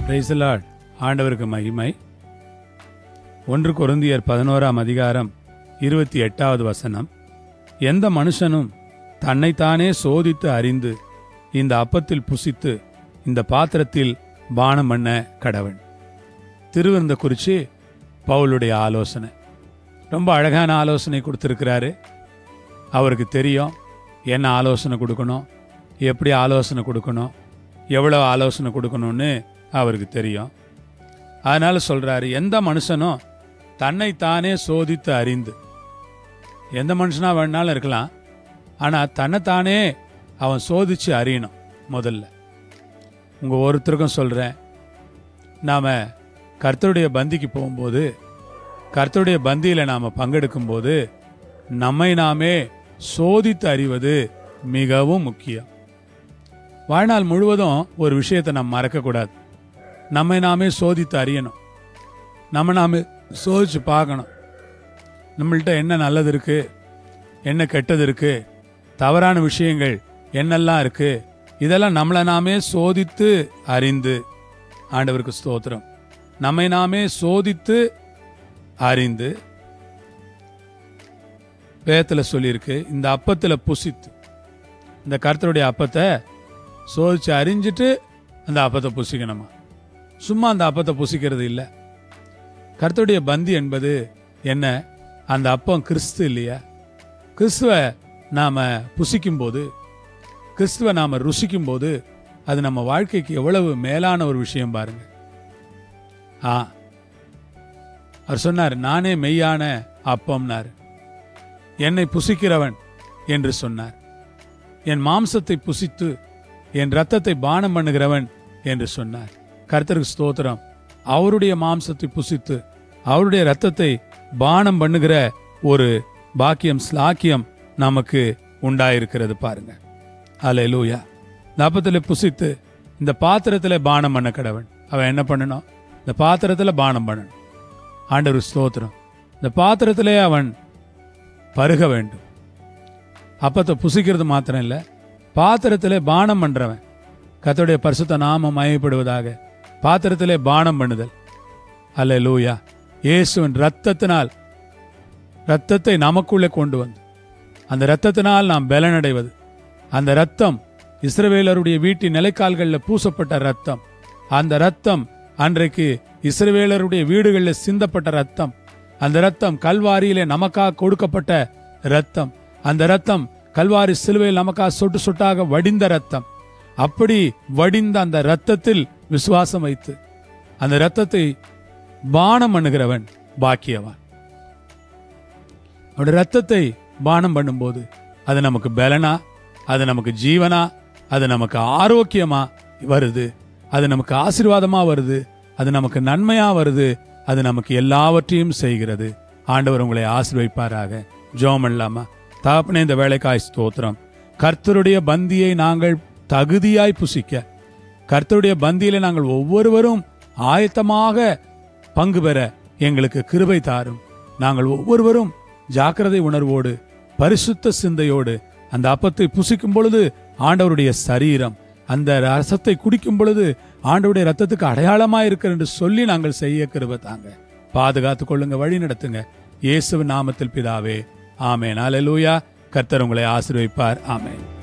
Praise the Lord. ஆண்டவருக்கு மகிமை ஒன்று கொருந்தியர் பதினோராம் அதிகாரம் இருபத்தி எட்டாவது வசனம் எந்த மனுஷனும் தன்னைத்தானே சோதித்து அறிந்து இந்த அப்பத்தில் புசித்து இந்த பாத்திரத்தில் பானம் பண்ண கடவன் திருவிருந்த குறித்து பவுலுடைய ஆலோசனை ரொம்ப அழகான ஆலோசனை கொடுத்துருக்கிறாரு அவருக்கு தெரியும் என்ன ஆலோசனை கொடுக்கணும் எப்படி ஆலோசனை கொடுக்கணும் எவ்வளோ ஆலோசனை கொடுக்கணும்னு அவருக்கு தெரியும் அதனால சொல்றாரு எந்த மனுஷனும் தன்னைத்தானே சோதித்து அறிந்து எந்த மனுஷனா வேணாலும் இருக்கலாம் ஆனா தன்னைத்தானே அவன் சோதிச்சு அறியணும் முதல்ல உங்க ஒருத்தருக்கும் சொல்றேன் நாம கர்த்தருடைய பந்திக்கு போகும்போது கர்த்தருடைய பந்தியில நாம பங்கெடுக்கும் போது நம்மை நாமே சோதித்து அறிவது மிகவும் முக்கியம் வாழ்நாள் முழுவதும் ஒரு விஷயத்தை நம்ம மறக்கக்கூடாது நம்மை நாமே சோதித்து அறியணும் நம்ம நாமே சோதிச்சு பார்க்கணும் நம்மள்ட்ட என்ன நல்லது இருக்கு என்ன கெட்டது இருக்கு தவறான விஷயங்கள் என்னெல்லாம் இருக்கு இதெல்லாம் நம்மளை நாமே சோதித்து அறிந்து ஆண்டவருக்கு ஸ்தோத்திரம் நம்மை நாமே சோதித்து அறிந்து வேதத்தில் சொல்லியிருக்கு இந்த அப்பத்தில் புசித்து இந்த கர்த்தருடைய அப்பத்தை சோதிச்சு அறிஞ்சிட்டு அந்த அப்பத்தை புசிக்கணுமா சும்மா அந்த அப்பத்தை புசிக்கிறது இல்லை கர்த்தருடைய பந்தி என்பது என்ன அந்த அப்பம் கிறிஸ்து இல்லையா கிறிஸ்துவ நாம புசிக்கும் போது கிறிஸ்துவ நாம ருசிக்கும் போது அது நம்ம வாழ்க்கைக்கு எவ்வளவு மேலான ஒரு விஷயம் பாருங்க ஆ அவர் சொன்னார் நானே மெய்யான அப்பம்னார் என்னை புசிக்கிறவன் என்று சொன்னார் என் மாம்சத்தை புசித்து என் ரத்தத்தை பானம் பண்ணுகிறவன் என்று சொன்னார் கர்த்தருக்கு ஸ்தோத்திரம் அவருடைய மாம்சத்தை புசித்து அவருடைய ரத்தத்தை பானம் பண்ணுகிற ஒரு பாக்கியம் ஸ்லாக்கியம் நமக்கு உண்டாயிருக்கிறது பாருங்க அல்லேலூயா இந்த அப்பத்தில் புசித்து இந்த பாத்திரத்தில் பானம் பண்ண கடவன் அவன் என்ன பண்ணணும் இந்த பாத்திரத்தில் பானம் பண்ணணும் ஆண்டவர் ஸ்தோத்திரம் இந்த பாத்திரத்திலே அவன் பருக வேண்டும் அப்பத்தை புசிக்கிறது மாத்திரம் இல்லை பாத்திரத்திலே பானம் பண்றவன் கர்த்தருடைய பரிசுத்த நாமம் மயப்படுவதாக பாத்திரத்திலே பானம் பண்ணுதல் அல்ல லூயா இயேசுவின் ரத்தத்தினால் ரத்தத்தை நமக்குள்ளே கொண்டு வந்து அந்த ரத்தத்தினால் நாம் பலனடைவது அந்த ரத்தம் இஸ்ரவேலருடைய வீட்டின் நிலைக்கால்களில் பூசப்பட்ட ரத்தம் அந்த ரத்தம் அன்றைக்கு இஸ்ரவேலருடைய வீடுகளில் சிந்தப்பட்ட ரத்தம் அந்த ரத்தம் கல்வாரியிலே நமக்காக கொடுக்கப்பட்ட ரத்தம் அந்த ரத்தம் கல்வாரி சிலுவையில் நமக்காக சொட்டு சொட்டாக வடிந்த ரத்தம் அப்படி வடிந்த அந்த ரத்தத்தில் விசுவாசம் வைத்து அந்த ரத்தத்தை பானம் பண்ணுகிறவன் பாக்கியவான் அவருடைய ரத்தத்தை பானம் பண்ணும்போது அது நமக்கு பலனா அது நமக்கு ஜீவனா அது நமக்கு ஆரோக்கியமா வருது அது நமக்கு ஆசீர்வாதமா வருது அது நமக்கு நன்மையா வருது அது நமக்கு எல்லாவற்றையும் செய்கிறது ஆண்டவர் உங்களை ஆசீர்வைப்பாராக ஜோம் இல்லாமா தாப்பனே இந்த வேலைக்காய் ஸ்தோத்திரம் கர்த்தருடைய பந்தியை நாங்கள் தகுதியாய் புசிக்க கர்த்தருடைய பந்தியில நாங்கள் ஒவ்வொருவரும் ஆயத்தமாக பங்கு பெற எங்களுக்கு கிருபை தாரும் நாங்கள் ஒவ்வொருவரும் ஜாக்கிரதை உணர்வோடு பரிசுத்த சிந்தையோடு அந்த அப்பத்தை புசிக்கும் பொழுது ஆண்டவருடைய சரீரம் அந்த ரசத்தை குடிக்கும் பொழுது ஆண்டவருடைய ரத்தத்துக்கு அடையாளமா இருக்கிற என்று சொல்லி நாங்கள் செய்ய கிருபை தாங்க பாதுகாத்துக் கொள்ளுங்க வழி நடத்துங்க இயேசுவின் நாமத்தில் பிதாவே ஆமேன் அல்லேலூயா கர்த்தர் உங்களை ஆசீர்வதிப்பார் ஆமேன்